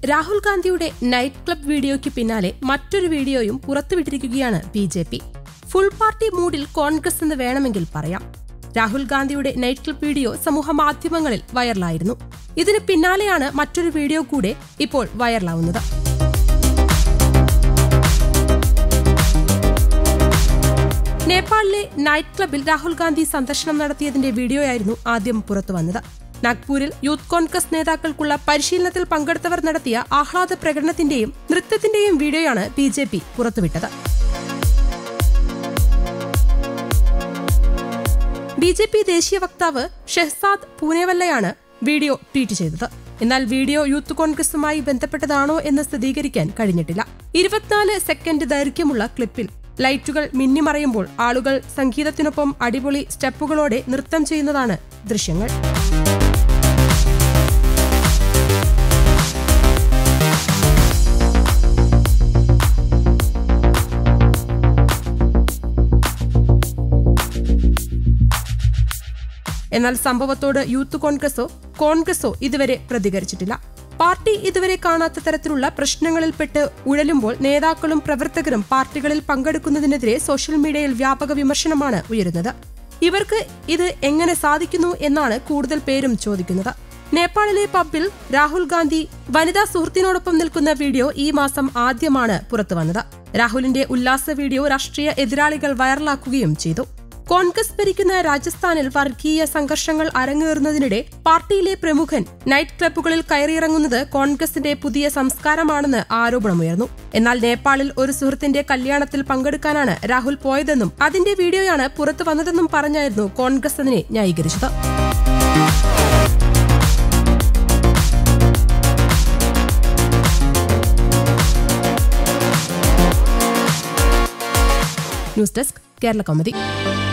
രാഹുൽ ഗാന്ധിയുടെ night club വീഡിയോയ്ക്ക് പിന്നാലെ മറ്റൊരു വീഡിയോയും പുറത്തുവിട്ടിരിക്കുകയാണ് B J P full party മൂഡിൽ കോൺഗ്രസ് എന്ന് വേണമെങ്കിൽ പറയാം രാഹുൽ ഗാന്ധിയുടെ നൈറ്റ് ക്ലബ് വീഡിയോ സമൂഹ മാധ്യമങ്ങളിൽ വൈറലായിരുന്നു ഇതിന് പിന്നാലെയാണ് മറ്റൊരു വീഡിയോ കൂടെ ഇപ്പോൾ വൈറലാവുന്നത് നേപ്പാളിലെ നൈറ്റ് ക്ലബിൽ രാഹുൽ ഗാന്ധി സന്ദർശനം നടത്തിയതിന്റെ വീഡിയോയായിരുന്നു ആദ്യം പുറത്തുവന്നത് നാഗ്പൂരിൽ യൂത്ത് കോൺഗ്രസ് നേതാക്കൾക്കുള്ള പരിശീലനത്തിൽ പങ്കെടുത്തവർ നടത്തിയ ആഹ്ലാദ പ്രകടനത്തിന്റെയും നൃത്തത്തിന്റെയും വീഡിയോയാണ് ബി ജെ പി പുറത്തുവിട്ടത് ബി ജെ പി ദേശീയ വക്താവ് ഷെഹ്സാദ് പൂനെവല്ലയാണ് വീഡിയോ ട്വീറ്റ് ചെയ്തത് എന്നാൽ വീഡിയോ യൂത്ത് കോൺഗ്രസുമായി ബന്ധപ്പെട്ടതാണോ എന്ന് സ്ഥിരീകരിക്കാൻ കഴിഞ്ഞിട്ടില്ല ഇരുപത്തിനാല് സെക്കൻഡ് ദൈർഘ്യമുള്ള ക്ലിപ്പിൽ ലൈറ്റുകൾ മിന്നിമറയുമ്പോൾ ആളുകൾ സംഗീതത്തിനൊപ്പം അടിപൊളി സ്റ്റെപ്പുകളോടെ നൃത്തം ചെയ്യുന്നതാണ് ദൃശ്യങ്ങൾ എന്നാൽ സംഭവത്തോട് യൂത്ത് കോൺഗ്രസോ കോൺഗ്രസോ ഇതുവരെ പ്രതികരിച്ചിട്ടില്ല പാർട്ടി ഇതുവരെ കാണാത്ത തരത്തിലുള്ള പ്രശ്നങ്ങളിൽപ്പെട്ട് ഉഴലുമ്പോൾ നേതാക്കളും പ്രവർത്തകരും പാർട്ടികളിൽ പങ്കെടുക്കുന്നതിനെതിരെ സോഷ്യൽ മീഡിയയിൽ വ്യാപക വിമർശനമാണ് ഉയരുന്നത് ഇവർക്ക് ഇത് എങ്ങനെ സാധിക്കുന്നു എന്നാണ് കൂടുതൽ പേരും ചോദിക്കുന്നത് നേപ്പാളിലെ പബ്ബിൽ രാഹുൽ ഗാന്ധി വനിതാ സുഹൃത്തിനോടൊപ്പം നിൽക്കുന്ന വീഡിയോ ഈ മാസം ആദ്യമാണ് പുറത്തുവന്നത് രാഹുലിന്റെ ഉല്ലാസ വീഡിയോ രാഷ്ട്രീയ എതിരാളികൾ വൈറലാക്കുകയും ചെയ്തു കോൺഗ്രസ് ഭരിക്കുന്ന രാജസ്ഥാനിൽ വർഗീയ സംഘർഷങ്ങൾ അരങ്ങേറുന്നതിനിടെ പാർട്ടിയിലെ പ്രമുഖൻ നൈറ്റ് ക്ലബ്ബുകളിൽ കയറിയിറങ്ങുന്നത് കോൺഗ്രസിന്റെ പുതിയ സംസ്കാരമാണെന്ന് ആരോപണമുയർന്നു എന്നാൽ നേപ്പാളിൽ ഒരു സുഹൃത്തിന്റെ കല്യാണത്തിൽ പങ്കെടുക്കാനാണ് രാഹുൽ പോയതെന്നും അതിന്റെ വീഡിയോയാണ് പുറത്തു വന്നതെന്നും പറഞ്ഞായിരുന്നു കോൺഗ്രസ് അതിനെ ന്യായീകരിച്ചത് ന്യൂസ് ഡെസ്ക് കേരള കൗമുദി